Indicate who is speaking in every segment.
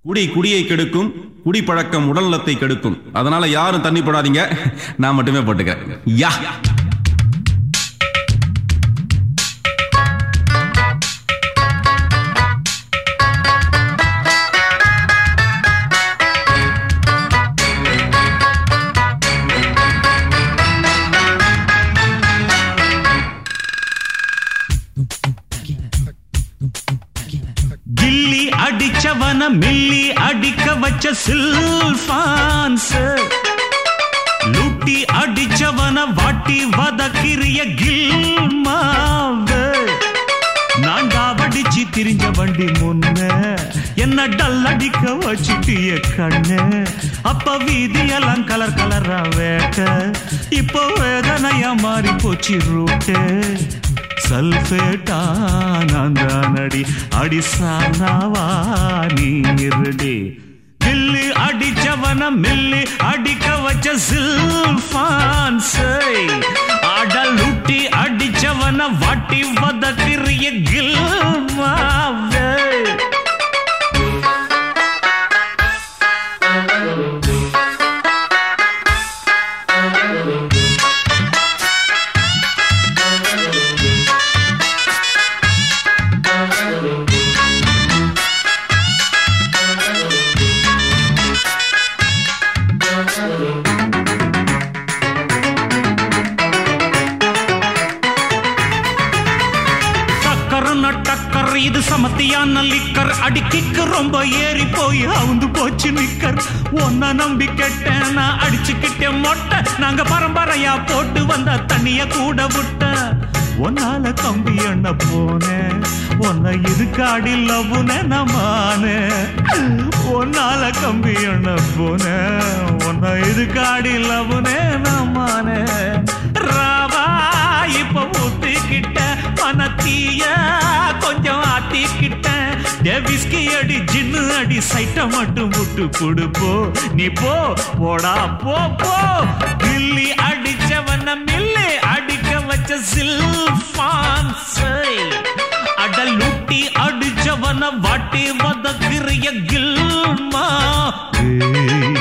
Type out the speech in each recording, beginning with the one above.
Speaker 1: குடி குடியை கெடுக்கும் குடிப்பழக்கம் உடல்நலத்தை கெடுக்கும் அதனால யாரும் தண்ணி போடாதீங்க நான் மட்டுமே போட்டுக்கிறேன் யா
Speaker 2: கில்லி அடிச்சவன மில்லி அடிக்க வச்ச சில்பான்ஸ் லூட்டி அடிச்சவன வாட்டி வதக்கிறிய கில்மாவு நான்கா வடிச்சு திரிஞ்ச வண்டி முன்ன என்ன டல் அடிக்க வச்சுட்டிய கண்ணு அப்ப வீதியெல்லாம் கலர் கலரா வேட்ட இப்போ வேதனையா மாறி போச்சு ரூட்டு சல்பேட்டா நான் தானடி அடி சானாவா நீ இருடி கில்லி அடிச்சவன மில்லி அடிக்க வச்ச சில்பான்ஸ் அடல் ஊட்டி அடிச்சவன வாட்டி வதக்கிறிய கில்மாவே டக்கர்னா டக்கர் இது சமத்தியான லிக்கர் அடிக்கிக்கு ரொம்ப ஏறி போய் அவுந்து போச்சு நிக்கர் ஒன்ன நம்பி கெட்டேன் நான் அடிச்சுக்கிட்டேன் மொட்டை நாங்க பரம்பரையா போட்டு வந்த தண்ணிய கூட விட்ட ஒன்னால கம்பி எண்ண போனேன் உன்னை இதுக்காடி லவ்னே நமானே ஒன்னால கம்பி எண்ண போனேன் உன்னை இதுக்காடி லவ்னே நமானே ராவா இப்ப ஊத்திக்கிட்ட மனத்தீய கொஞ்சம் ஆத்திக்கிட்ட விஸ்கி அடி ஜின்னு அடி சைட்ட மட்டும் விட்டு கொடுப்போ நீ போ போடா போ போ கில்லி அடிச்சவன மில்லி அடிக்க வச்ச சில்பான்ஸை அடல் லூட்டி அடிச்சவன வாட்டி வதக்கிறிய கில்மா ஏய்.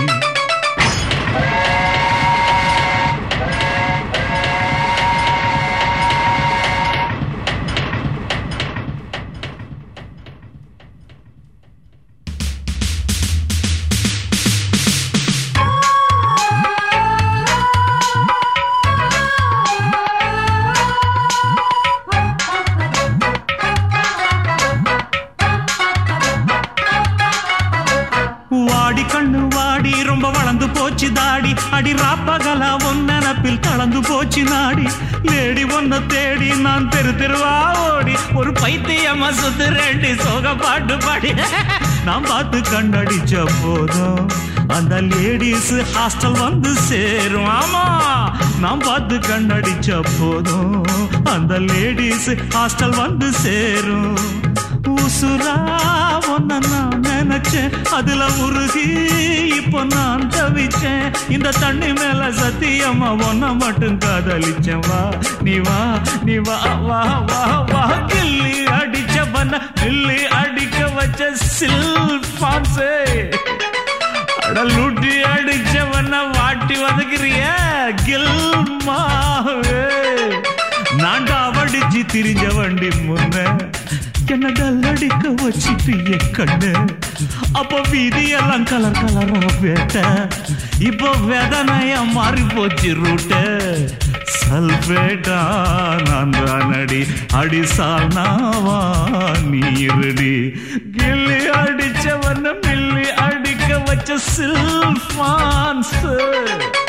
Speaker 2: வாடி கண்ணு வாடி ரொம்ப வளர்ந்து போச்சு தாடி அடி ராப்பகலா ஒன்னப்பில் கலந்து போச்சு நாடி லேடி ஒன்ன தேடி நான் தெரு தெருவா ஓடி ஒரு பைத்தியமா சுத்து ரெண்டு சோக பாட்டு பாடி நான் பார்த்து கண்ணடிச்ச போதும் அந்த லேடிஸ் ஹாஸ்டல் வந்து சேரும் ஆமா நான் பார்த்து கண்ணடிச்ச போதும் அந்த லேடிஸ் ஹாஸ்டல் வந்து சேரும் உசுரா ஒன்ன நான் நினைச்சேன் அதுல உருகி இப்போ நான் தவிச்சேன் இந்த தண்ணி மேல சத்தியமா ஒன்ன மட்டும் காதலிச்சேன் வா நீ வா நீ வா வா வா வா கில்லி அடிச்ச பண்ண கில்லி அடிக்க வச்ச சில்பான்சே அடலூட்டி அடிச்சவன வாட்டி வதக்கிறிய கில்மாவே நான்டா அவடிச்சு திரிஞ்ச வண்டி முன்ன என்ன டல்லடிக்க வச்சிட்டு என் கண்ணு அப்போ வீதியெல்லாம் கலர் கலரா வேட்ட இப்போ வேதனையா மாறி போச்சு ரூட்டு சல்பேட்டா நான் தானடி அடி சால்னாவா நீருடி கில்லி அடிச்சவன மில்லி அடிக்க வச்ச சில்பான்ஸ்